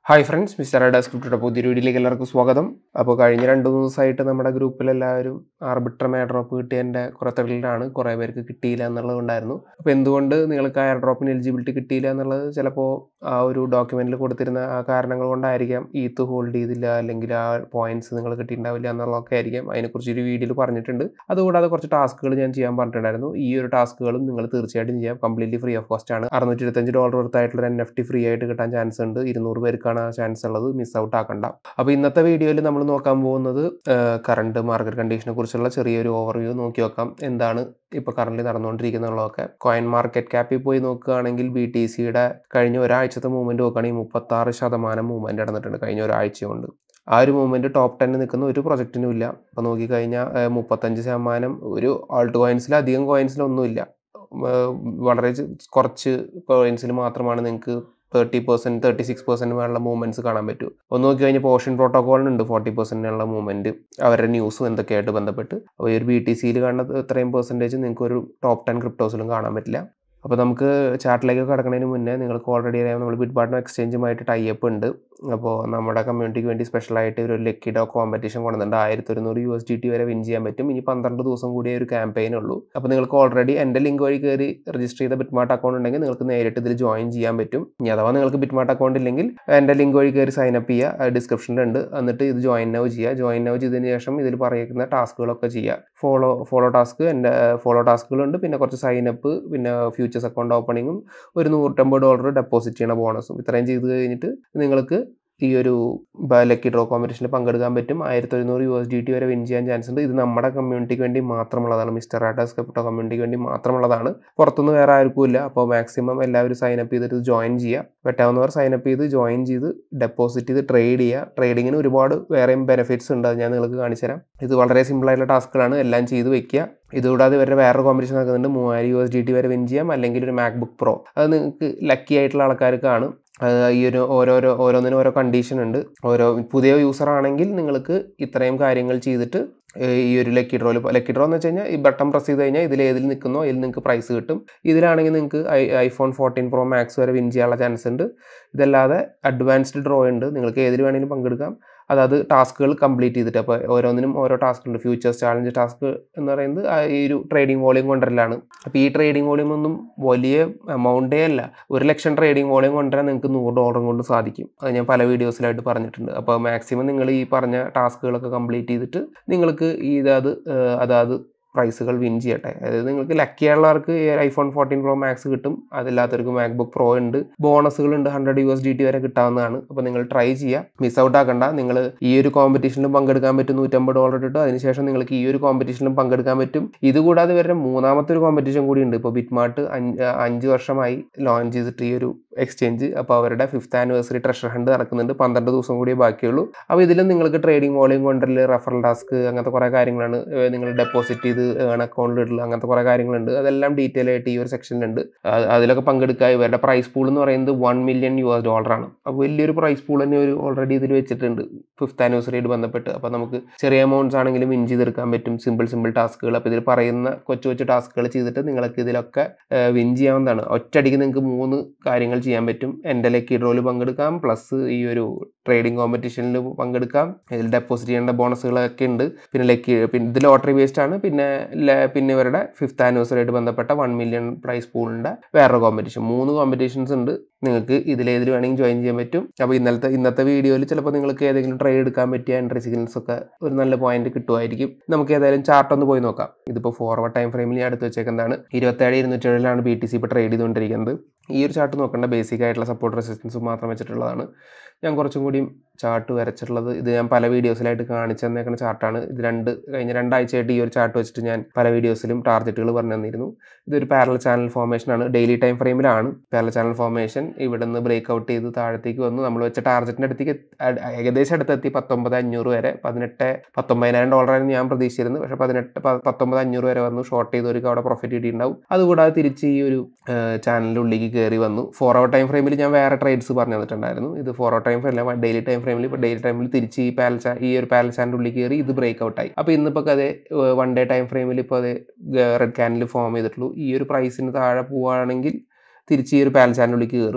hi friends mister ഡെസ്ക്രിപ്റ്റയുടെ പുതിയൊരു വീഡിയോയിലേക്ക് എല്ലാവർക്കും സ്വാഗതം അപ്പോൾ കഴിഞ്ഞ രണ്ട് മൂന്ന് ദിവസമായിട്ട് നമ്മുടെ ഗ്രൂപ്പിൽ എല്ലാവരും ആർബിട്രം എയർ ഡ്രോപ്പ് കിട്ടിയതിൻ്റെ കുറേ ത്രില്ലാണ് കുറേ പേർക്ക് കിട്ടിയില്ല എന്നുള്ളത് ഉണ്ടായിരുന്നു അപ്പോൾ എന്തുകൊണ്ട് നിങ്ങൾക്ക് എയർ ഡ്രോപ്പിന് എലിജിബിലിറ്റി കിട്ടിയില്ല എന്നുള്ളത് ചിലപ്പോൾ ആ ഒരു ഡോക്യുമെൻറ്റിൽ കൊടുത്തിരുന്ന ആ കാരണങ്ങൾ കൊണ്ടായിരിക്കാം ഈത്ത് ഹോൾഡ് ചെയ്തില്ല അല്ലെങ്കിൽ ആ പോയിന്റ്സ് നിങ്ങൾ കിട്ടിയിട്ടുണ്ടാവില്ല എന്നുള്ളതൊക്കെ ആയിരിക്കാം അതിനെക്കുറിച്ച് ഒരു വീഡിയോയിൽ പറഞ്ഞിട്ടുണ്ട് അതുകൂടാതെ കുറച്ച് ടാസ്കുകൾ ഞാൻ ചെയ്യാൻ പറഞ്ഞിട്ടുണ്ടായിരുന്നു ഈ ഒരു ടാസ്കുകളും നിങ്ങൾ തീർച്ചയായിട്ടും ചെയ്യാം കംപ്ലീറ്റ്ലി ഫ്രീ ഓഫ് കോസ്റ്റ് ആണ് അറുന്നൂറ്റി ഇരുപത്തഞ്ച് ഡോളർ വർത്തായിട്ടുള്ള എൻ എഫ് ടി ഫ്രീ ആയിട്ട് കിട്ടാൻ ചാൻസ് ഉണ്ട് ഇരുന്നൂറ് പേർക്കാണ് ആ ചാൻസ് ഉള്ളത് മിസ് ഔട്ട് ആക്കണ്ട അപ്പോൾ ഇന്നത്തെ വീഡിയോയിൽ നമ്മൾ നോക്കാൻ പോകുന്നത് കറണ്ട് മാർക്കറ്റ് കണ്ടീഷനെ കുറിച്ചുള്ള ചെറിയൊരു ഓവർവ്യൂ നോക്കി നോക്കാം എന്താണ് ഇപ്പോൾ കറന്റ് നടന്നുകൊണ്ടിരിക്കുന്നുള്ളതൊക്കെ കോയിൻ മാർക്കറ്റ് ക്യാപ്പിൽ പോയി നോക്കുകയാണെങ്കിൽ ബി ടി സിയുടെ കഴിഞ്ഞ ഒരാഴ്ചത്തെ മൂവ്മെന്റ് നോക്കുകയാണെങ്കിൽ മുപ്പത്താറ് ശതമാനം മൂവ്മെന്റ് നടന്നിട്ടുണ്ട് കഴിഞ്ഞ ഒരാഴ്ച കൊണ്ട് ആ ഒരു മൂവ്മെന്റ് ടോപ്പ് ടെന്നിൽ നിൽക്കുന്ന ഒരു പ്രൊജക്റ്റിനും ഇല്ല അപ്പോൾ നോക്കിക്കഴിഞ്ഞാൽ ഏഹ്, മുപ്പത്തഞ്ച് ശതമാനം ഒരു ആൾട്ട് കോയിൻസിൽ അധികം കോയിൻസിലൊന്നുമില്ല ഏഹ്, വളരെ ചെ- കുറച്ച് കോയിൻസിൽ മാത്രമാണ് നിങ്ങൾക്ക് thirty percent thirty six percent മേലുള്ള മൂവ്മെൻറ്റ്സ് കാണാൻ പറ്റും ഒന്ന് നോക്കി കഴിഞ്ഞാൽ പോഷൻ പ്രോട്ടോക്കോളിനുണ്ട് ഫോർട്ടി പെർസെൻറ്റിനുള്ള മൂവ്മെൻറ്റ് അവരുടെ ന്യൂസും എന്തൊക്കെയായിട്ട് ബന്ധപ്പെട്ട് അപ്പോൾ ഈ ഒരു ബി ടി സിയിൽ കാണുന്ന ഇത്രയും പെർസെൻറ്റേജ് നിങ്ങൾക്ക് ഒരു ടോപ്പ് ടെൻ ക്രിപ്റ്റോസിലും കാണാൻ പറ്റില്ല അപ്പോൾ നമുക്ക് ചാർട്ടിലേക്ക് കിടക്കുന്നതിന് മുന്നേ നിങ്ങൾക്ക് ഓൾറെഡി അറിയാം നമ്മൾ ബിറ്റ് പാർട്ട്ണർ എക്സ്ചേഞ്ചുമായിട്ട് ടൈപ്പ് ഉണ്ട് അപ്പോൾ നമ്മുടെ കമ്മ്യൂണിറ്റിക്ക് വേണ്ടി സ്പെഷ്യലായിട്ട് ഒരു ലക്കി ഡോ കോമ്പറ്റീഷൻ കൊണ്ടുവന്നിട്ടുണ്ട് ആയിരത്തി ഒരുന്നൂറ് യു എസ് ഡി ടി വരെ വിൻ ചെയ്യാൻ പറ്റും ഇനി പന്ത്രണ്ട് ദിവസം കൂടിയേ ഒരു ക്യാമ്പയിൻ ഉള്ളൂ അപ്പോൾ നിങ്ങൾക്ക് ഓൾറെഡി എൻ്റെ ലിങ്ക് വഴി കയറി രജിസ്റ്റർ ചെയ്ത ബിറ്റ്മാർട്ട് അക്കൗണ്ട് ഉണ്ടെങ്കിൽ നിങ്ങൾക്ക് നേരിട്ട് ഇതിൽ ജോയിൻ ചെയ്യാൻ പറ്റും ഇനി അഥവാ നിങ്ങൾക്ക് ബിറ്റ്മാർട്ട് അക്കൗണ്ട് ഇല്ലെങ്കിൽ എൻ്റെ ലിങ്ക് വഴി കയറി സൈൻ അപ്പ് ചെയ്യുക ഡിസ്ക്രിപ്ഷനിലുണ്ട് എന്നിട്ട് ഇത് ജോയിൻ നൗ ചെയ്യുക ജോയിൻ നൗ ചെയ്തതിന് ശേഷം ഇതിൽ പറയുന്ന ടാസ്കുകളൊക്കെ ചെയ്യുക ഫോളോ ഫോളോ ടാസ്ക് എൻ്റെ ഫോളോ ടാസ്കുകളുണ്ട് പിന്നെ കുറച്ച് സൈൻ അപ്പ് പിന്നെ ഫ്യൂച്ചേഴ്സ് അക്കൗണ്ട് ഓപ്പണിങ്ങും ഒരു നൂറ്റമ്പത് ഡോളർ ഡെപ്പോസിറ്റ് ചെയ്യണ ബോണസും ഇത്രയും ചെയ്ത് കഴിഞ്ഞിട്ട് നിങ്ങൾക്ക് ഈ ഒരു ലക്കി ഡ്രോ കോമ്പറ്റീഷനിൽ പങ്കെടുക്കാൻ പറ്റും ആയിരത്തി ഒരുന്നൂറ് യു എസ് ഡി ടി വരെ വിൻ ചെയ്യാൻ ചാൻസ് ഉണ്ട് ഇത് നമ്മുടെ കമ്മ്യൂണിറ്റിക്ക് വേണ്ടി മാത്രമുള്ളതാണ് മിസ്റ്റർ റാട്ടാസ് ക്രിപ്റ്റോ കമ്മ്യൂണിറ്റിക്ക് വേണ്ടി മാത്രമുള്ളതാണ് പുറത്തുനിന്ന് വേറെ ആർക്കും ഇല്ല അപ്പോൾ മാക്സിമം എല്ലാവരും സൈൻ അപ്പ് ചെയ്തിട്ട് ജോയിൻ ചെയ്യുക പറ്റാവുന്നവർ സൈൻ അപ്പ് ചെയ്ത് ജോയിൻ ചെയ്ത് ഡെപ്പോസിറ്റ് ചെയ്ത് ട്രേഡ് ചെയ്യുക ട്രേഡിങ്ങിന് ഒരുപാട് വേറെയും ബെനിഫിറ്റ്സ് ഉണ്ട് അത് ഞാൻ നിങ്ങൾക്ക് കാണിച്ചു തരാം ഇത് വളരെ സിമ്പിൾ ആയിട്ടുള്ള ടാസ്കുകളാണ് എല്ലാം ചെയ്ത് വെക്കുക ഇതുകൂടാതെ ഇവരുടെ വേറെ കോമ്പറ്റീഷൻ നടക്കുന്നുണ്ട് മൂവായിരം യു എസ് ഡി ടി വരെ വിൻ ചെയ്യാം അല്ലെങ്കിൽ ഒരു മാക്ബുക്ക് പ്രോ അത് നിങ്ങൾക്ക് ലക്കി ആയിട്ടുള്ള ആൾക്കാർക്കാണ് അത് ഈ ഒരു ഓരോരോ ഓരോന്നിനും ഓരോ കണ്ടീഷൻ ഉണ്ട് ഓരോ പുതിയ യൂസർ ആണെങ്കിൽ നിങ്ങൾക്ക് ഇത്രയും കാര്യങ്ങൾ ചെയ്തിട്ട് ഏഹ് ഈ ഒരു ലക്കി ഡ്രോയിൽ ലക്കി ഡ്രോ എന്ന് വെച്ച് കഴിഞ്ഞാൽ ഈ ബട്ടൺ പ്രസ് ചെയ്ത് കഴിഞ്ഞാൽ ഇതിൽ ഏതിൽ നിൽക്കുന്നോ അതിൽ നിങ്ങൾക്ക് പ്രൈസ് കിട്ടും ഇതിലാണെങ്കിൽ നിങ്ങൾക്ക് I iPhone fourteen pro max വരെ വിൻ ചെയ്യാനുള്ള ചാൻസ് ഉണ്ട് ഇതല്ലാതെ അഡ്വാൻസ്ഡ് ഡ്രോ ഉണ്ട് നിങ്ങൾക്ക് ഏതിൽ വേണമെങ്കിലും പങ്കെടുക്കാം അതായത് ടാസ്കുകൾ കംപ്ലീറ്റ് ചെയ്തിട്ട് അപ്പോൾ ഓരോന്നിനും ഓരോ ടാസ്ക് ഉണ്ട് ഫ്യൂച്ചേഴ്സ് ചാലഞ്ച് ടാസ്ക് എന്ന് പറയുന്നത് ആ ഈ ഒരു ട്രേഡിംഗ് വോളിയം കൊണ്ടുവരലാണ് അപ്പോൾ ഈ ട്രേഡിംഗ് വോളിയം ഒന്നും വലിയ എമൗണ്ടേ അല്ല ഒരു ലക്ഷം ട്രേഡിംഗ് വോളിയം കൊണ്ടുവരാൻ നിങ്ങൾക്ക് നൂറ് ഡോളറും കൊണ്ട് സാധിക്കും അത് ഞാൻ പല വീഡിയോസിലായിട്ട് പറഞ്ഞിട്ടുണ്ട് അപ്പോൾ മാക്സിമം നിങ്ങൾ ഈ പറഞ്ഞ ടാസ്കുകളൊക്കെ കംപ്ലീറ്റ് ചെയ്തിട്ട് നിങ്ങൾക്ക് ഈ ഇതാത് ഏഹ് അതാത് പ്രൈസുകൾ വിൻ ചെയ്യട്ടെ അതായത് നിങ്ങൾക്ക് ലക്കി ഉള്ളവർക്ക് ഐഫോൺ ഫോർട്ടീൻ പ്രോ മാക്സ് കിട്ടും അതില്ലാത്തവർക്ക് മാക്ബുക്ക് പ്രോ ഉണ്ട് ബോണസുകൾ ഉണ്ട് hundred U S D T വരെ കിട്ടാവുന്നതാണ് അപ്പോൾ നിങ്ങൾ ട്രൈ ചെയ്യുക മിസ് ഔട്ട് ആക്കണ്ട നിങ്ങൾ ഈ ഒരു കോമ്പറ്റീഷനിലും പങ്കെടുക്കാൻ പറ്റും നൂറ്റമ്പത് ഡോളർ ഇട്ടിട്ട് അതിനുശേഷം നിങ്ങൾക്ക് ഈ ഒരു കോമ്പറ്റീഷനിലും പങ്കെടുക്കാൻ പറ്റും ഇതുകൂടാതെ ഇവരുടെ മൂന്നാമത്തെ ഒരു കോമ്പറ്റീഷൻ കൂടി ഉണ്ട് ഇപ്പോൾ ബിറ്റ്മാർട്ട് അഞ്ച് വർഷമായി ലോഞ്ച് ചെയ്തിട്ട് ഈ ഒരു എക്സ്ചേഞ്ച് അപ്പോൾ അവരുടെ ഫിഫ്ത്ത് ആനിവേഴ്സറി ട്രഷർ ഹണ്ട് നടക്കുന്നുണ്ട് പന്ത്രണ്ട് ദിവസം കൂടിയേ ബാക്കിയുള്ളൂ അപ്പോൾ ഇതിലും നിങ്ങൾക്ക് ട്രേഡിംഗ് വോളിയം കൊണ്ടുവരൽ റഫറൽ ടാസ്ക് അങ്ങനത്തെ കുറേ കാര്യങ്ങളാണ് ഏഹ് നിങ്ങൾ ഡെപ്പോസിറ്റ് ചെയ്ത് ഏൺ അക്കൗണ്ടിൽ ഇടൽ അങ്ങനത്തെ കുറേ കാര്യങ്ങളുണ്ട് അതെല്ലാം ഡീറ്റെയിൽ ആയിട്ട് ഈ ഒരു സെക്ഷനിലുണ്ട് അത് അതിലൊക്കെ പങ്കെടുക്കുക ഇവരുടെ പ്രൈസ് പൂൾ എന്ന് പറയുന്നത് വൺ മില്യൺ യു എസ് ഡോളറാണ് അപ്പോൾ വലിയൊരു പ്രൈസ് പൂൾ തന്നെ ഒരു ഓൾറെഡി ഇതിൽ വെച്ചിട്ടുണ്ട് ഫിഫ്ത്ത് ആനിവേഴ്സറിയായിട്ട് ബന്ധപ്പെട്ട് അപ്പോൾ നമുക്ക് ചെറിയ എമൗണ്ട്സ് ആണെങ്കിലും വിൻ ചെയ്തെടുക്കാൻ പറ്റും സിമ്പിൾ സിമ്പിൾ ടാസ്കുകൾ അപ്പോൾ ഇതിൽ പറയുന്ന കൊച്ചു കൊച്ചു ടാസ്കുകൾ ചെയ്തിട്ട് നിങ്ങൾക്ക് ഇതിലൊക്കെ വിൻ ചെയ്യാവുന്നതാണ് ഒറ്റയടിക്ക് നിങ്ങൾക്ക് മൂന്ന് കാര്യങ്ങൾ ചെയ്യാൻ പറ്റും എൻ്റെ ലക്കി ഡ്രോയിൽ പങ്കെടുക്കാം പ്ലസ് ഈ ഒരു ട്രേഡിംഗ് കോമ്പറ്റീഷനിൽ പങ്കെടുക്കാം ഇതിൽ ഡെപ്പോസിറ്റ് ചെയ്യേണ്ട ബോണസുകളൊക്കെ ഉണ്ട് പിന്നെ ലക്കി പിന്നെ ഇത് ലോട്ടറി ബേസ്ഡ് ആണ് പിന്നെ ല- പിന്നെ ഇവരുടെ ഫിഫ്ത്ത് ആനിവേഴ്സറി ആയിട്ട് ബന്ധപ്പെട്ട വൺ മില്യൺ പ്രൈസ് പൂളിൻ്റെ വേറൊരു കോമ്പറ്റീഷൻ മൂന്ന് കോമ്പറ്റീഷൻസ് ഉണ്ട് നിങ്ങൾക്ക് ഇതിലേതിൽ വേണമെങ്കിൽ ജോയിൻ ചെയ്യാൻ പറ്റും അപ്പോൾ ഇന്നലത്തെ ഇന്നത്തെ വീഡിയോയിൽ ചിലപ്പോൾ നിങ്ങൾക്ക് ഏതെങ്കിലും ട്രേഡ് എടുക്കാൻ പറ്റിയ എൻട്രി സിഗ്നൽസ് ഒക്കെ ഒരു നല്ല പോയിന്റ് കിട്ടുമായിരിക്കും നമുക്ക് ഏതായാലും ചാർട്ട് ഒന്ന് പോയി നോക്കാം ഇതിപ്പോൾ ഫോർവേഡ് ടൈം ഫ്രെയിമിൽ ഞാൻ എടുത്ത് വെച്ചേക്കുന്നതാണ് ഇരുപത്തേഴ് ഇരുന്നൂറ്റി ഏഴിലാണ് ബി ടി സി ഇപ്പോൾ ട്രേഡ് ചെയ്തുകൊണ്ടിരിക്കുന്നത് ഈ ഒരു ചാർട്ട് നോക്കേണ്ട ബേസിക് ആയിട്ടുള്ള സപ്പോർട്ട് റെസിസ്റ്റൻസ് മാത്രം വെച്ചിട്ടുള്ളതാണ് ഞാൻ കുറച്ചും കൂടിയും ചാർട്ട് വരച്ചിട്ടുള്ളത് ഇത് ഞാൻ പല വീഡിയോസിലായിട്ട് കാണിച്ചു തന്നേക്കുന്ന ചാർട്ടാണ് ഇത് രണ്ട് കഴിഞ്ഞ രണ്ടാഴ്ചയായിട്ട് ഈ ഒരു ചാർട്ട് വെച്ചിട്ട് ഞാൻ പല വീഡിയോസിലും ടാർഗറ്റുകൾ പറഞ്ഞു തന്നിരുന്നു ഇതൊരു പാരൽ ചാനൽ ഫോർമേഷൻ ആണ് ഡെയിലി ടൈം ഫ്രെയിമിലാണ് പാരൽ ചാനൽ ഫോർമേഷൻ ഇവിടെ നിന്ന് ബ്രേക്ക് ഔട്ട് ചെയ്ത് താഴത്തേക്ക് വന്നു നമ്മൾ വെച്ച ടാർഗറ്റിൻ്റെ അടുത്തേക്ക് എത്തി- അ- ഏകദേശം അടുത്തെത്തി പത്തൊമ്പത് അഞ്ഞൂറ് വരെ പതിനെട്ട് പത്തൊമ്പതിനായിരം ഡോളറായിരുന്നു ഞാൻ പ്രതീക്ഷിച്ചിരുന്നത് പക്ഷേ പതിനെട്ട് പ- പത്തൊമ്പത് അഞ്ഞൂറ് വരെ വന്നു ഷോർട്ട് ചെയ്തവർക്ക് അവിടെ പ്രോഫിറ്റ് കിട്ടിയിട്ടുണ്ടാവും അതുകൂടാതെ തിരിച്ച് ഈ ഒരു ചാനലിൻ്റെ ഉള്ളിലേക്ക് കയറി വന്നു ഫോർ അവർ ടൈം ഫ്രെയിമിൽ ഞാൻ വേറെ ട്രേഡ്സ് പറഞ്ഞു തന്നിട്ടുണ്ടായിരുന്നു ഇത് four hour time frame daily time ഫ്രെയിമിൽ ഇപ്പോൾ ഡെയിലി ടൈമിൽ തിരിച്ച് ഈ പാൽ ചാ ഈ ഒരു പാൽ ചാനലിൻ്റെ ഉള്ളിൽ കയറി ഇത് ബ്രേക്ക് ഔട്ടായി അപ്പോൾ ഇന്നിപ്പോൾ അതേ വൺ ഡേ ടൈം ഫ്രെയിമിൽ ഇപ്പോൾ അത് റെഡ് ക്യാനിൽ ഫോം ചെയ്തിട്ടുള്ളൂ ഈ ഒരു പ്രൈസിന് താഴെ പോവുകയാണെങ്കിൽ തിരിച്ച് ഈ ഒരു പാൽ ചാനലിലേക്ക് കയറും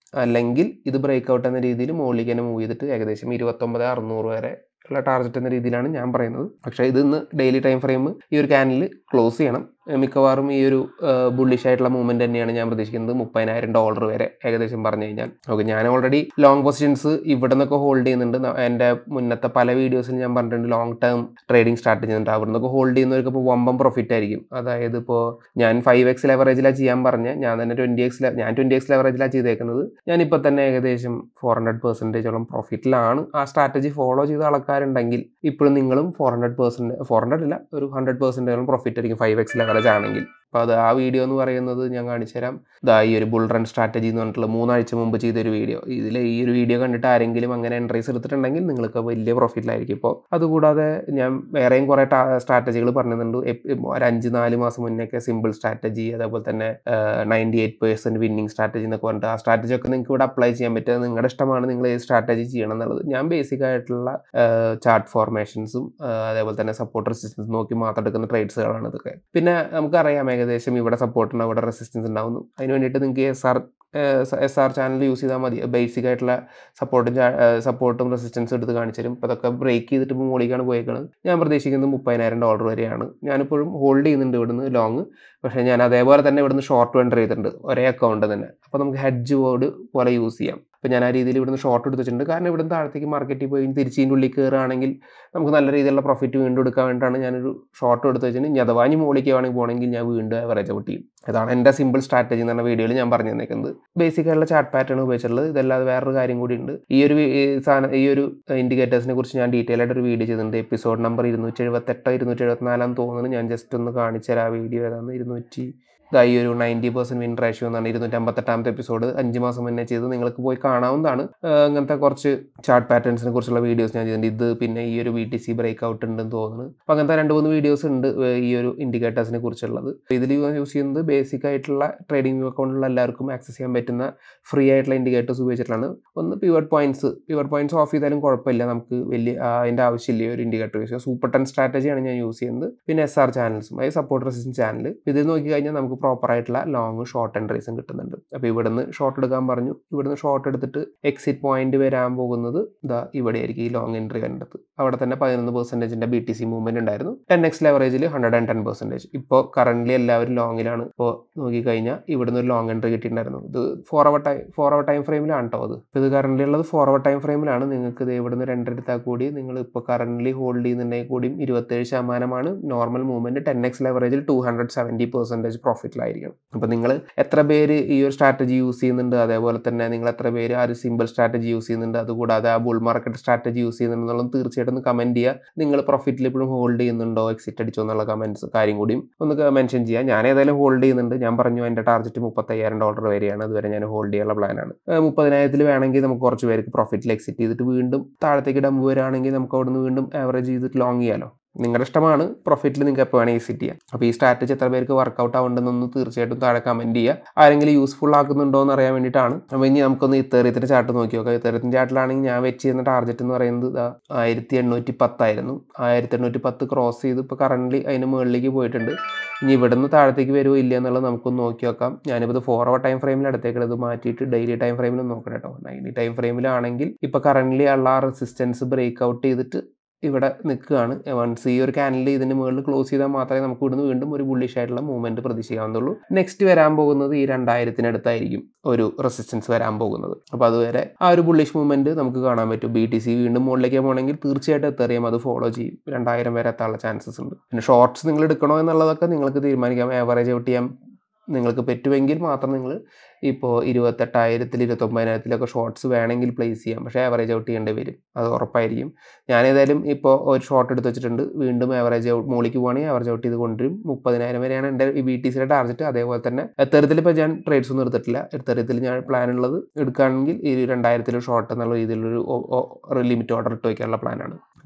അല്ലെങ്കിൽ ഇത് ബ്രേക്ക് ഔട്ട് എന്ന രീതിയിൽ മുകളിലേക്ക് തന്നെ മൂവ് ചെയ്തിട്ട് ഏകദേശം ഇരുപത്തൊമ്പത് അറുന്നൂറ് വരെ ഉള്ള ടാർഗറ്റ് എന്ന രീതിയിലാണ് ഞാൻ പറയുന്നത് പക്ഷേ ഇത് ഇന്ന് ഡെയിലി ടൈം ഫ്രെയിം ഈ ഒരു ക്യാനിൽ ക്ലോസ് ചെയ്യണം മിക്കവാറും ഈ ഒരു ബുള്ളിഷ് ആയിട്ടുള്ള മൂവ്മെന്റ് തന്നെയാണ് ഞാൻ പ്രതീക്ഷിക്കുന്നത് മുപ്പതിനായിരം ഡോളർ വരെ ഏകദേശം പറഞ്ഞു കഴിഞ്ഞാൽ ഓക്കെ ഞാൻ ഓൾറെഡി ലോങ് പൊസിഷൻസ് ഇവിടെ നിന്നൊക്കെ ഹോൾഡ് ചെയ്യുന്നുണ്ട് ന- എൻ്റെ മുന്നത്തെ പല വീഡിയോസിൽ ഞാൻ പറഞ്ഞിട്ടുണ്ട് ലോങ് ടേം ട്രേഡിംഗ് സ്റ്റാർട്ട് ചെയ്യുന്നുണ്ട് അവിടെ നിന്നൊക്കെ ഹോൾഡ് ചെയ്യുന്നവർക്ക് ഇപ്പോൾ വമ്പം പ്രോഫിറ്റ് ആയിരിക്കും അതായത് ഇപ്പോൾ ഞാൻ ഫൈവ് എക്സ് ലെവറേജിലാണ് ചെയ്യാൻ പറഞ്ഞ ഞാൻ തന്നെ ട്വൻറ്റി എക്സ് ഞാൻ ട്വൻറ്റി എക്സ് ലെവറേജിലാണ് ചെയ്തേക്കുന്നത് ഞാനിപ്പോൾ തന്നെ ഏകദേശം ഫോർ ഹൺഡ്രഡ് പെർസെൻറ്റേജോളം പ്രോഫിറ്റിലാണ് ആ സ്ട്രാറ്റജി ഫോളോ ചെയ്ത ആൾക്കാരുണ്ടെങ്കിൽ ഇപ്പോഴും നിങ്ങളും four hundred percent four hundred ഇല്ല ഒരു ഹൺഡ്രഡ് പെർസെൻറ്റേജോളം പ്രോഫിറ്റ് ആയിരിക്കും ഫൈവ് എക്സ് ലെവറേജ് ആണെങ്കിൽ അപ്പോൾ അത് ആ വീഡിയോ എന്ന് പറയുന്നത് ഞാൻ കാണിച്ചു തരാം ഇതാ ഈ ഒരു ബുൾ റൺ സ്ട്രാറ്റജി എന്ന് പറഞ്ഞിട്ടുള്ള മൂന്നാഴ്ച മുമ്പ് ചെയ്തൊരു വീഡിയോ ഇതിൽ ഈ ഒരു വീഡിയോ കണ്ടിട്ട് ആരെങ്കിലും അങ്ങനെ എൻട്രീസ് എടുത്തിട്ടുണ്ടെങ്കിൽ നിങ്ങൾക്ക് വലിയ പ്രോഫിറ്റിലായിരിക്കും ഇപ്പോൾ അതുകൂടാതെ ഞാൻ വേറെയും കുറേ സ്ട്രാറ്റജികൾ പറഞ്ഞിട്ടുണ്ട് എപ്പ് ഒരു അഞ്ച് നാല് മാസം മുന്നേക്കെ സിമ്പിൾ സ്ട്രാറ്റജി അതേപോലെ തന്നെ ninety eight percent winning strategy എന്നൊക്കെ പറഞ്ഞിട്ട് ആ സ്ട്രാറ്റജി ഒക്കെ നിങ്ങൾക്ക് ഇവിടെ അപ്ലൈ ചെയ്യാൻ പറ്റുക നിങ്ങളുടെ ഇഷ്ടമാണ് നിങ്ങൾ ഏത് സ്ട്രാറ്റജി ചെയ്യണം എന്നുള്ളത് ഞാൻ ബേസിക് ആയിട്ടുള്ള ചാർട്ട് ഫോർമേഷൻസുും അതേപോലെ തന്നെ സപ്പോർട്ട് റെസിസ്റ്റൻസ് നോക്കി മാത്രം എടുക്കുന്ന ട്രേഡ്സുകളാണ് ഇതൊക്കെ പിന്നെ നമുക്കറിയാം ഏകദേശം ഇവിടെ സപ്പോർട്ട് ഉണ്ടാവും ഇവിടെ റെസിസ്റ്റൻസ് ഉണ്ടാവുന്നു അതിന് വേണ്ടിയിട്ട് നിങ്ങൾക്ക് S R S R channel use ചെയ്താൽ മതി ബേസിക് ആയിട്ടുള്ള സപ്പോർട്ടും സപ്പോർട്ടും റെസിസ്റ്റൻസും എടുത്ത് കാണിച്ചു തരും ഇപ്പോൾ അതൊക്കെ ബ്രേക്ക് ചെയ്തിട്ട് ഇപ്പോൾ മുകളിലേക്കാണ് പോയേക്കുന്നത് ഞാൻ പ്രതീക്ഷിക്കുന്നത് മുപ്പതിനായിരം ഡോളർ വരെയാണ് ഞാനിപ്പോഴും ഹോൾഡ് ചെയ്യുന്നുണ്ട് ഇവിടുന്ന് ലോങ് പക്ഷേ ഞാൻ അതേപോലെ തന്നെ ഇവിടുന്ന് ഷോർട്ട് എൻ്റർ ചെയ്തിട്ടുണ്ട് ഒരേ അക്കൗണ്ട് തന്നെ അപ്പോൾ നമുക്ക് ഹെഡ്ജ് ബോർഡ് പോലെ യൂസ് ചെയ്യാം അപ്പോൾ ഞാൻ ആ രീതിയിൽ ഇവിടുന്ന് ഷോർട്ട് എടുത്ത് വെച്ചിട്ടുണ്ട് കാരണം ഇവിടുന്ന് താഴത്തേക്ക് മാർക്കറ്റിൽ പോയി തിരിച്ച് ഇതിൻ്റെ ഉള്ളിൽ കയറുകയാണെങ്കിൽ നമുക്ക് നല്ല രീതിയിലുള്ള പ്രോഫിറ്റ് വീണ്ടും എടുക്കാൻ വേണ്ടിയിട്ടാണ് ഞാനൊരു ഷോർട്ട് എടുത്ത് വെച്ചിട്ട് ഇനി അഥവാ ഇനി മുകളിലേക്ക് വേണമെങ്കിൽ പോകണമെങ്കിൽ ഞാൻ വീണ്ടും ആവറേജ് ഔട്ട് ചെയ്യും ഇതാണ് എൻ്റെ സിമ്പിൾ സ്ട്രാറ്റജി എന്ന് പറഞ്ഞ വീഡിയോയിൽ ഞാൻ പറഞ്ഞു തന്നേക്കുന്നത് ബേസിക് ആയിട്ടുള്ള ചാർട്ട് പാറ്റേൺ ഉപയോഗിച്ചിട്ടുള്ളത് ഇതല്ലാതെ വേറൊരു കാര്യം കൂടി ഉണ്ട് ഈ ഒരു വി- ഈ സാധനം ഈ ഒരു ഇൻഡിക്കേറ്റേഴ്സിനെ കുറിച്ച് ഞാൻ ഡീറ്റെയിൽ ആയിട്ട് ഒരു വീഡിയോ ചെയ്തിട്ടുണ്ട് എപ്പിസോഡ് നമ്പർ ഇരുന്നൂറ്റി എഴുപത്തെട്ടോ ഇരുന്നൂറ്റി എഴുപത്തിനാലാന്ന് തോന്നുന്നു ഞാൻ ജസ്റ്റ് ഒന്ന് കാണിച്ചു തരാം ആ വീഡിയോ ഏതാണെന്ന് ഇരുന്നൂറ്റി ഇതാ ഈ ഒരു നയൻറ്റി പെർസെൻറ്റ് വിൻ റേഷ്യോ എന്നാണ് ഇരുന്നൂറ്റി അമ്പത്തെട്ടാമത്തെ എപ്പിസോഡ് അഞ്ച് മാസം മുന്നേ ചെയ്ത് നിങ്ങൾക്ക് പോയി കാണാവുന്നതാണ് ആ, അങ്ങനത്തെ കുറച്ച് ചാർട്ട് പാറ്റേൺസിനെ കുറിച്ചുള്ള വീഡിയോസ് ഞാൻ ചെയ്തിട്ടുണ്ട് ഇത് പിന്നെ ഈ ഒരു V T C break out ഉണ്ടെന്ന് തോന്നുന്നു അപ്പോൾ അങ്ങനത്തെ രണ്ട് മൂന്ന് വീഡിയോസ് ഉണ്ട് ഏ, ഈ ഒരു ഇൻഡിക്കേറ്റേഴ്സിനെ കുറിച്ചുള്ളത് ഇതിൽ യൂസ് ചെയ്യുന്നത് ബേസിക് ആയിട്ടുള്ള ട്രേഡിംഗ് അക്കൗണ്ടിലുള്ള എല്ലാവർക്കും ആക്സസ് ചെയ്യാൻ പറ്റുന്ന ഫ്രീ ആയിട്ടുള്ള ഇൻഡിക്കേറ്റേഴ്സ് ഉപയോഗിച്ചിട്ടാണ് ഒന്ന് pivot points pivot points off ചെയ്താലും കുഴപ്പമില്ല നമുക്ക് വലിയ ആ, അതിൻ്റെ ആവശ്യമില്ല ഈ ഒരു ഇൻഡിക്കേറ്റർ യൂസ് ചെയ്യാം സൂപ്പർ ടെൻ സ്ട്രാറ്റജിയാണ് ഞാൻ യൂസ് ചെയ്യുന്നത് പിന്നെ എസ് ആർ ചാനൽസും അതായത് സപ്പോർട്ട് റെസിസ്റ്റൻ ചാനൽ ഇത് നോക്കി കഴിഞ്ഞാൽ നമുക്ക് പ്രോപ്പർ ആയിട്ടുള്ള ലോങ് ഷോർട്ട് എൻട്രീസും കിട്ടുന്നുണ്ട് അപ്പോൾ ഇവിടുന്ന് ഷോർട്ട് എടുക്കാൻ പറഞ്ഞു ഇവിടുന്ന് ഷോർട്ട് എടുത്തിട്ട് എക്സിറ്റ് പോയിന്റ് വരാൻ പോകുന്നത് ഇതാ ഇവിടെ ആയിരിക്കും ഈ ലോങ് എൻട്രി വരേണ്ടത് അവിടെ തന്നെ പതിനൊന്ന് പെർസെൻറ്റേജിൻ്റെ ബി ടി സി മൂവ്മെന്റ് ഉണ്ടായിരുന്നു ടെൻ എക്സ് ലെവറേജിൽ ഹൺഡ്രഡ് ആൻഡ് ടെൻ പെർസെൻറ്റേജ് ഇപ്പോൾ കറന്റ് എല്ലാവരും ലോങ്ങിലാണ് ഇപ്പോൾ നോക്കിക്കഴിഞ്ഞാൽ ഇവിടുന്ന് ഒരു ലോങ് എൻട്രി കിട്ടിയിട്ടുണ്ടായിരുന്നു ഇത് four hour time four hour time ഫ്രെയിമിലാണ് കേട്ടോ അത് ഇപ്പോൾ ഇത് കറന്റ് ഉള്ളത് ഫോർ അവർ ടൈം ഫ്രെയിമിലാണ് നിങ്ങൾക്ക് ഇത് ഇവിടുന്ന് രണ്ടെടുത്താൽ കൂടി നിങ്ങൾ ഇപ്പോൾ കറന്റ് ഹോൾഡ് ചെയ്യുന്നുണ്ടെങ്കിൽ കൂടിയും ഇരുപത്തേഴ് ശതമാനമാണ് നോർമൽ മൂവ്മെന്റ് ടെൻ എക്സ് ലെവറേജിൽ ടു ഹൺഡ്രഡ് സെവൻറ്റി പെർസെൻറ്റേജ് പ്രോഫിറ്റിലായിരിക്കണം അപ്പോൾ നിങ്ങൾ എത്ര പേര് ഈ ഒരു സ്ട്രാറ്റജി യൂസ് ചെയ്യുന്നുണ്ട് അതേപോലെ തന്നെ നിങ്ങൾ എത്ര പേര് ആ ഒരു സിമ്പിൾ സ്ട്രാറ്റജി യൂസ് ചെയ്യുന്നുണ്ട് അതുകൂടാതെ ആ ബുൾ മാർക്കറ്റ് സ്ട്രാറ്റജി യൂസ് ചെയ്യുന്നുണ്ട് എന്നുള്ളത് തീർച്ചയായിട്ടും ഒന്ന് കമൻറ്റ് ചെയ്യുക നിങ്ങൾ പ്രോഫിറ്റിൽ ഇപ്പോഴും ഹോൾഡ് ചെയ്യുന്നുണ്ടോ എക്സിറ്റ് അടിച്ചോ എന്നുള്ള കമൻറ്റ്സ് കാര്യം കൂടിയും ഒന്ന് മെൻഷൻ ചെയ്യുക ഞാൻ ഏതായാലും ഹോൾഡ് ചെയ്യുന്നുണ്ട് ഞാൻ പറഞ്ഞു എൻ്റെ ടാർഗറ്റ് മുപ്പത്തയ്യായിരം ഡോളർ വരെയാണ് അതുവരെ ഞാൻ ഹോൾഡ് ചെയ്യാനുള്ള പ്ലാനാണ് മുപ്പതിനായിരത്തിൽ വേണമെങ്കിൽ നമുക്ക് കുറച്ച് പേർക്ക് പ്രോഫിറ്റിൽ എക്സിറ്റ് ചെയ്തിട്ട് വീണ്ടും താഴത്തേക്ക് ഡംബ് വരികയാണെങ്കിൽ നമുക്ക് അവിടുന്ന് വീണ്ടും ആവറേജ് ചെയ്തിട്ട് ലോങ് ചെയ്യാലോ നിങ്ങളുടെ ഇഷ്ടമാണ് പ്രോഫിറ്റിൽ നിങ്ങൾക്ക് എപ്പോൾ വേണമെങ്കിൽ എക്സിറ്റ് ചെയ്യാം അപ്പോൾ ഈ സ്ട്രാറ്റജി എത്ര പേർക്ക് വർക്കൗട്ട് ആവുന്നുണ്ടെന്നൊന്ന് തീർച്ചയായിട്ടും താഴെ കമൻറ്റ് ചെയ്യുക ആരെങ്കിലും യൂസ്ഫുൾ ആക്കുന്നുണ്ടോ എന്ന് അറിയാൻ വേണ്ടിയിട്ടാണ് അപ്പോൾ ഇനി നമുക്കൊന്ന് ഇത്തേറിയത്തിൻ്റെ ചാർട്ട് നോക്കി നോക്കാം ഇത്തേറിയത്തിൻ്റെ ചാർട്ടിലാണെങ്കിൽ ഞാൻ വെച്ച് ചെയ്യുന്ന ടാർഗറ്റ് എന്ന് പറയുന്നത് ദാ ആയിരത്തി എണ്ണൂറ്റി പത്തായിരുന്നു ആയിരത്തി എണ്ണൂറ്റി പത്ത് ക്രോസ് ചെയ്ത് ഇപ്പോൾ കറൻ്റ് അതിന് മുകളിലേക്ക് പോയിട്ടുണ്ട് ഇനി ഇവിടുന്ന് താഴത്തേക്ക് വരുമോ ഇല്ല എന്നുള്ളത് നമുക്കൊന്ന് നോക്കി നോക്കാം ഞാനിപ്പോൾ ഇത് ഫോർ അവർ ടൈം ഫ്രെയിമിൽ എടുത്തേക്കുന്നത് മാറ്റിയിട്ട് ഡെയിലി ടൈം ഫ്രെയിമിൽ നോക്കണം കേട്ടോ ഡെയിലി ടൈം ഫ്രെയിമിലാണെങ്കിൽ ഇപ്പോൾ കറൻ്റ് ഉള്ള ആ റെസിസ്റ്റൻസ് ബ്രേക്ക് ഔട്ട് ചെയ്തിട്ട് ഇവിടെ നിൽക്കുകയാണ് വൺസ് ഈ ഒരു കാനലിൽ ഇതിന് മുകളിൽ ക്ലോസ് ചെയ്താൽ മാത്രമേ നമുക്ക് ഇവിടുന്ന് വീണ്ടും ഒരു ബുള്ളിഷ് ആയിട്ടുള്ള മൂവ്മെന്റ് പ്രതീക്ഷിക്കാവുന്നുള്ളൂ നെക്സ്റ്റ് വരാൻ പോകുന്നത് ഈ രണ്ടായിരത്തിനടുത്തായിരിക്കും ഒരു റെസിസ്റ്റൻസ് വരാൻ പോകുന്നത് അപ്പോൾ അതുവരെ ആ ഒരു ബുള്ളിഷ് മൂവ്മെന്റ് നമുക്ക് കാണാൻ പറ്റും ബി ടി സി വീണ്ടും മുകളിലേക്ക് പോകണമെങ്കിൽ തീർച്ചയായിട്ടും എത്തറിയാം അത് ഫോളോ ചെയ്യും രണ്ടായിരം വരെ എത്താനുള്ള ചാൻസസ് ഉണ്ട് പിന്നെ ഷോർട്സ് നിങ്ങൾ എടുക്കണോ എന്നുള്ളതൊക്കെ നിങ്ങൾക്ക് തീരുമാനിക്കാം ആവറേജ് ഔട്ട് ചെയ്യാൻ നിങ്ങൾക്ക് പറ്റുമെങ്കിൽ മാത്രം നിങ്ങൾ ഇപ്പോൾ ഇരുപത്തെട്ടായിരത്തിൽ ഇരുപത്തൊമ്പതിനായിരത്തിലൊക്കെ ഷോർട്സ് വേണമെങ്കിൽ പ്ലേസ് ചെയ്യാം പക്ഷേ ആവറേജ് ഔട്ട് ചെയ്യേണ്ടി വരും അത് ഉറപ്പായിരിക്കും ഞാൻ ഏതായാലും ഇപ്പോൾ ഒരു ഷോർട്ട് എടുത്ത് വെച്ചിട്ടുണ്ട് വീണ്ടും ആവറേജ് ഔട്ട് മുകളിലേക്ക് പോകണമെങ്കിൽ ആവറേജ് ഔട്ട് ചെയ്ത് കൊണ്ടുവരും മുപ്പതിനായിരം വരെയാണ് എൻ്റെ ഈ ബി ടി സിയുടെ ടാർഗറ്റ് അതേപോലെ തന്നെ എത്തരത്തിൽ ഇപ്പോൾ ഞാൻ ട്രേഡ്സ് ഒന്നും എടുത്തിട്ടില്ല എത്തരത്തിൽ ഞാൻ പ്ലാൻ ഉള്ളത് എടുക്കുകയാണെങ്കിൽ ഈ രണ്ടായിരത്തിൽ ഷോർട്ട് എന്നുള്ള രീതിയിലൊരു ലിമിറ്റ് ഓർഡർ ഇട്ട് വയ്ക്കാനുള്ള പ്ലാനാണ്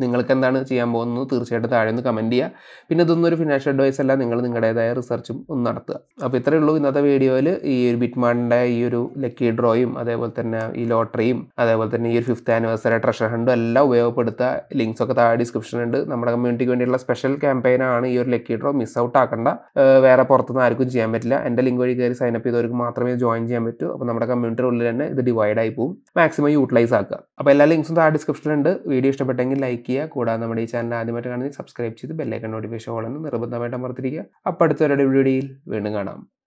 നിങ്ങൾക്ക് എന്താണ് ചെയ്യാൻ പോകുന്നത് തീർച്ചയായിട്ടും താഴെ ഒന്ന് കമൻറ്റ് ചെയ്യുക പിന്നെ ഇതൊന്നും ഒരു ഫിനാൻഷ്യൽ അഡ്വൈസ് അല്ല നിങ്ങൾ നിങ്ങളുടേതായ റിസർച്ചും ഒന്ന് നടത്തുക അപ്പോൾ ഇത്രയേ ഉള്ളൂ ഇന്നത്തെ വീഡിയോയിൽ ഈ ഒരു ബിറ്റ്മാണിൻ്റെ ഈ ഒരു ലക്കി ഡ്രോയും അതേപോലെ തന്നെ ഈ ലോട്ടറിയും അതേപോലെ തന്നെ ഈ ഒരു ഫിഫ്ത്ത് ആനിവേഴ്സറി ട്രഷർ ഹണ്ടും എല്ലാം ഉപയോഗപ്പെടുത്തുക ലിങ്ക്സ് ഒക്കെ താഴെ ഡിസ്ക്രിപ്ഷൻ ഉണ്ട് നമ്മുടെ കമ്മ്യൂണിറ്റിക്ക് വേണ്ടിയുള്ള സ്പെഷ്യൽ ക്യാമ്പയിനാണ് ഈ ഒരു ലക്കി ഡ്രോ മിസ് ഔട്ട് ആക്കണ്ട ഏഹ് വേറെ പുറത്തുനിന്ന് ആർക്കും ചെയ്യാൻ പറ്റില്ല എൻ്റെ ലിങ്ക് വഴി കയറി സൈൻ അപ്പ് ചെയ്തവർക്ക് മാത്രമേ ജോയിൻ ചെയ്യാൻ പറ്റൂ അപ്പോൾ നമ്മുടെ കമ്മ്യൂണിറ്റിയുടെ ഉള്ളിൽ തന്നെ ഇത് ഡിവൈഡ് ആയി പോകും മാക്സിമം യൂട്ടിലൈസ് ആക്കുക അപ്പോൾ എല്ലാ ലിങ്ക്സും താഴെ ഡിസ്ക്രിപ്ഷനിലുണ്ട് വീഡിയോ ഇഷ്ടപ്പെട്ടെങ്കിൽ ലൈക്ക് ചെയ്യുക കൂടാതെ നമ്മുടെ ഈ ചാനൽ ആദ്യമായിട്ട് കാണുന്നത് സബ്സ്ക്രൈബ് ചെയ്ത് ബെല്ലൈക്കൺ നോട്ടിഫിക്കേഷൻ ഓളെന്ന് നിർബന്ധമായിട്ട് അമർത്തിരിക്കുക അപ്പോൾ അടുത്തൊരു വീഡിയോയിൽ വീണ്ടും കാണാം